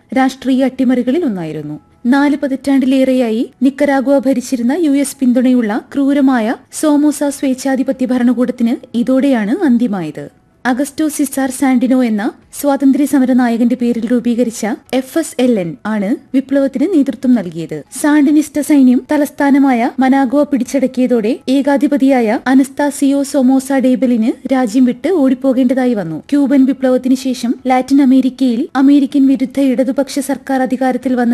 രാഷ്ട്രീയ അട്ടിമറികളിൽ ഒന്നായിരുന്നു നാല് പതിറ്റാണ്ടിലേറെയായി നിക്കരാഗുവ ഭരിച്ചിരുന്ന യു എസ് പിന്തുണയുള്ള ക്രൂരമായ സോമോസ സ്വേച്ഛാധിപത്യ ഭരണകൂടത്തിന് ഇതോടെയാണ് അന്ത്യമായത് അഗസ്റ്റോ സിസാർ സാന്റിനോ എന്ന സ്വാതന്ത്ര്യ സമര നായകന്റെ പേരിൽ രൂപീകരിച്ച എഫ് എസ് എൽ എൻ ആണ് വിപ്ലവത്തിന് നേതൃത്വം നൽകിയത് സാൻഡിനിസ്റ്റ സൈന്യം തലസ്ഥാനമായ മനാഗോ പിടിച്ചടക്കിയതോടെ ഏകാധിപതിയായ അനസ്താസിയോ സൊമോസ ഡേബലിന് രാജ്യം വിട്ട് ഓടിപ്പോകേണ്ടതായി വന്നു ക്യൂബൻ വിപ്ലവത്തിന് ശേഷം ലാറ്റിൻ അമേരിക്കയിൽ അമേരിക്കൻ വിരുദ്ധ ഇടതുപക്ഷ സർക്കാർ അധികാരത്തിൽ വന്ന